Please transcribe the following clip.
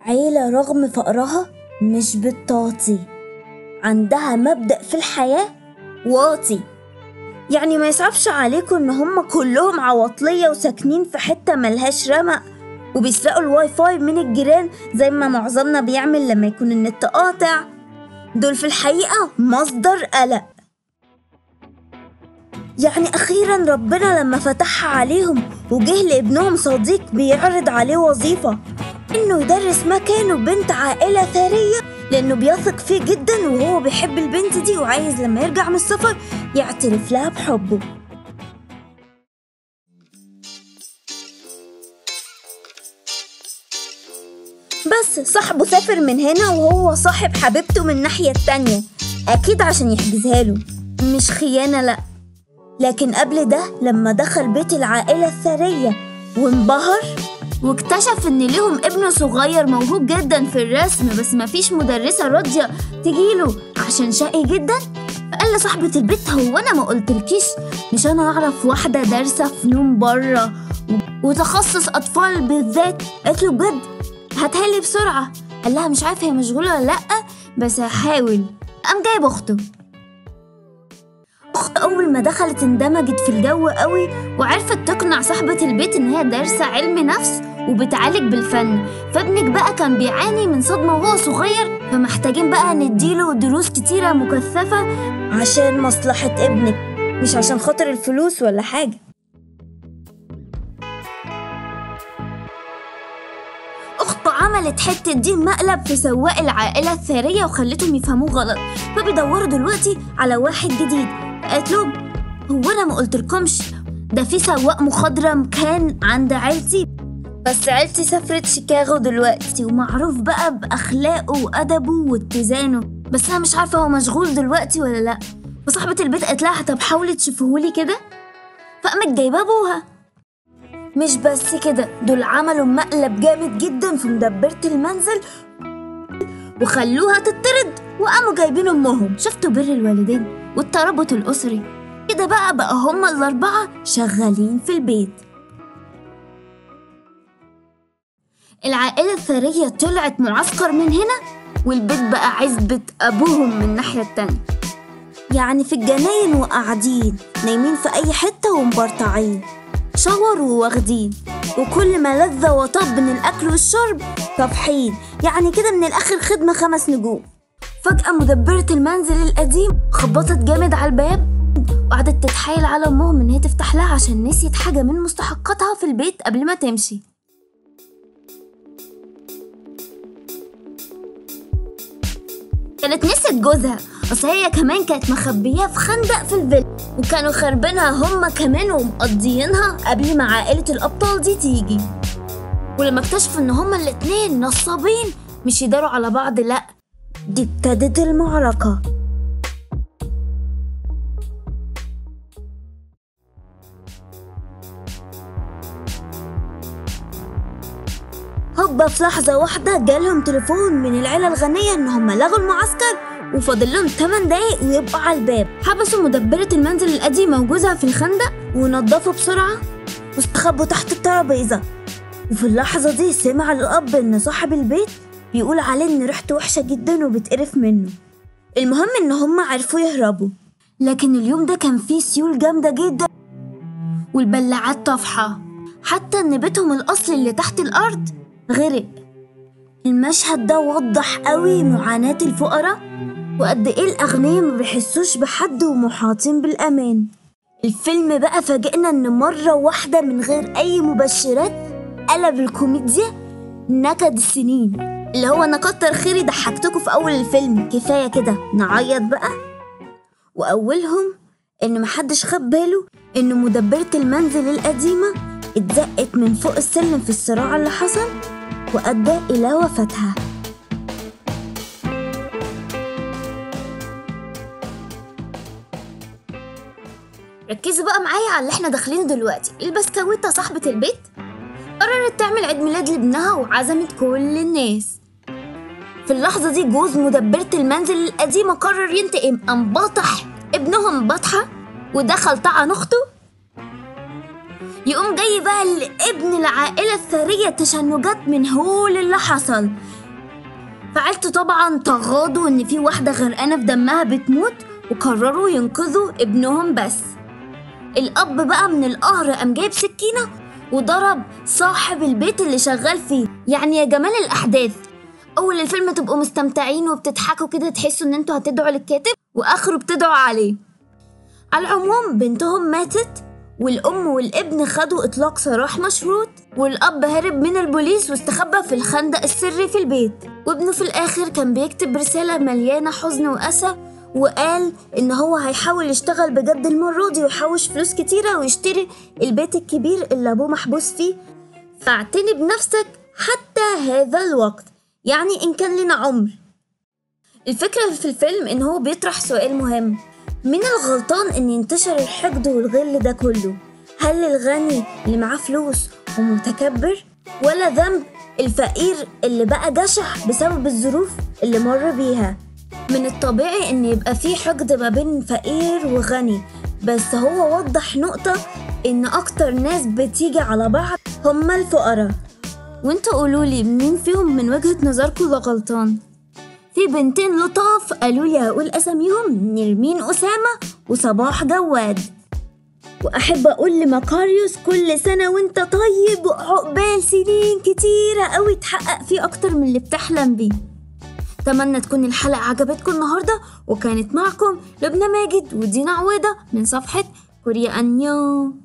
عيلة رغم فقرها مش بتطاطي عندها مبدأ في الحياة واطي يعني ما يصعبش عليكم ان هم كلهم عواطلية وساكنين في حتة ملهاش رمق وبيسرقوا الواي فاي من الجيران زي ما معظمنا بيعمل لما يكون النت قاطع دول في الحقيقة مصدر قلق يعني أخيرا ربنا لما فتحها عليهم وجه لابنهم صديق بيعرض عليه وظيفة إنه يدرس مكانه بنت عائلة ثرية لأنه بيثق فيه جدا وهو بيحب البنت دي وعايز لما يرجع من السفر يعترف لها بحبه بس صاحبه سافر من هنا وهو صاحب حبيبته من الناحية التانية أكيد عشان يحجزها له مش خيانة لأ لكن قبل ده لما دخل بيت العائلة الثرية وانبهر واكتشف ان ليهم ابن صغير موهوب جدا في الرسم بس مفيش مدرسة راضية تجيله عشان شقي جدا فقال لصاحبة البيت هو انا ما قلتلكيش مش انا اعرف واحدة دارسة فنون بره وتخصص اطفال بالذات قالت له بجد هاتها لي بسرعة قال لها مش عارف هي مشغولة ولا لأ بس هحاول قام جايب أخته أخت أول ما دخلت اندمجت في الجو قوي وعرفت تقنع صاحبة البيت إن هي دارسة علم نفس وبتعالج بالفن فابنك بقى كان بيعاني من صدمة وهو صغير فمحتاجين بقى نديله دروس كتيرة مكثفة عشان مصلحة ابنك مش عشان خاطر الفلوس ولا حاجة أخته عملت حتة دي مقلب في سواق العائلة الثرية وخلتهم يفهموه غلط فبيدوروا دلوقتي على واحد جديد قالت لهم هو أنا ما قلتلكمش ده في سواق مخضرم كان عند عيلتي بس عيلتي سافرت شيكاغو دلوقتي ومعروف بقى بأخلاقه وأدبه واتزانه بس أنا مش عارفة هو مشغول دلوقتي ولا لأ فصاحبة البيت قالت لها طب حاولي تشوفهولي كده فقامت جايبة أبوها مش بس كده دول عملوا مقلب جامد جدا في مدبرة المنزل وخلوها تطرد وقاموا جايبين أمهم شفتوا بر الوالدين والترابط الأسري كده بقى بقى هما الأربعة شغالين في البيت العائلة الثرية طلعت معسكر من هنا والبيت بقى عزبة أبوهم من الناحية التانية يعني في الجناين وقاعدين نايمين في أي حتة ومبرطعين شاور وواخدين وكل ما لذة وطاب من الأكل والشرب طافحين يعني كده من الآخر خدمة خمس نجوم فجأة مدبرة المنزل القديم خبطت جامد على الباب وقعدت تتحايل على أمهم إن هي تفتح لها عشان نسيت حاجة من مستحقاتها في البيت قبل ما تمشي كانت نسيت جوزها اصل هي كمان كانت مخبياه في خندق في الفيلا وكانوا خاربينها هما كمان ومقضيينها قبل ما عائلة الأبطال دي تيجي ولما اكتشفوا إن هما الاتنين نصابين مش يداروا على بعض لأ دي ابتدت المعركة هوبا في لحظة واحدة جالهم تليفون من العيلة الغنية إن هما لغوا المعسكر وفاضل لهم 8 دقايق ويبقوا على الباب حبسوا مدبرة المنزل القديم وجوزها في الخندق ونضفوا بسرعة واستخبوا تحت الترابيزة وفي اللحظة دي سمع الأب إن صاحب البيت بيقول عليه إن ريحته وحشة جدا وبتقرف منه المهم إن هما عرفوا يهربوا لكن اليوم ده كان فيه سيول جامدة جدا والبلاعات طافحة حتى إن بيتهم الأصلي اللي تحت الأرض غرق المشهد ده وضح قوي معاناة الفقراء وقد ايه الأغنياء ما بيحسوش بحد ومحاطين بالأمان الفيلم بقى فاجئنا إن مرة واحدة من غير أي مبشرات قلب الكوميديا نكد السنين اللي هو أنا كتر خيري ضحكتكم في أول الفيلم كفاية كده نعيط بقى وأولهم إن محدش خد باله إن مدبرة المنزل القديمة اتزقت من فوق السلم في الصراع اللي حصل وأدى إلى وفاتها ركزوا بقى معايا على اللي احنا داخلينه دلوقتي البسكويتة صاحبة البيت قررت تعمل عيد ميلاد لابنها وعزمت كل الناس في اللحظة دي جوز مدبرة المنزل القديمة قرر ينتقم قام بطح ابنهم بطحة ودخل طعن أخته يقوم جاي بقى لابن العائلة الثرية تشنجات من هول اللي حصل فعيلته طبعا تغاضوا ان في واحدة غرقانة في دمها بتموت وقرروا ينقذوا ابنهم بس الأب بقى من القهر قام جايب سكينة وضرب صاحب البيت اللي شغال فيه يعني يا جمال الأحداث أول الفيلم تبقوا مستمتعين وبتضحكوا كده تحسوا إن انتوا هتدعوا للكاتب وآخره بتدعوا عليه على العموم بنتهم ماتت والأم والابن خدوا إطلاق سراح مشروط والأب هرب من البوليس واستخبى في الخندق السري في البيت وابنه في الآخر كان بيكتب رسالة مليانة حزن وأسى وقال إن هو هيحاول يشتغل بجد المرة دي ويحوش فلوس كتيرة ويشتري البيت الكبير اللي أبوه محبوس فيه فاعتني بنفسك حتى هذا الوقت يعني إن كان لنا عمر الفكرة في الفيلم إن هو بيطرح سؤال مهم مين الغلطان إن ينتشر الحقد والغل ده كله؟ هل الغني اللي معاه فلوس ومتكبر؟ ولا ذنب الفقير اللي بقى جشع بسبب الظروف اللي مر بيها؟ من الطبيعي إن يبقى في حقد ما بين فقير وغني بس هو وضح نقطة إن أكتر ناس بتيجي على بعض هما الفقراء وانتوا قولولي مين فيهم من وجهة نظركم اللي غلطان؟ في بنتين لطاف قالوا لي هقول اساميهم نرمين اسامه وصباح جواد واحب اقول لمكاريوس كل سنه وانت طيب عقبال سنين كتيره قوي تحقق فيه اكتر من اللي بتحلم بيه اتمنى تكون الحلقه عجبتكم النهارده وكانت معكم لبنى ماجد ودينا عويده من صفحه كوريا انيو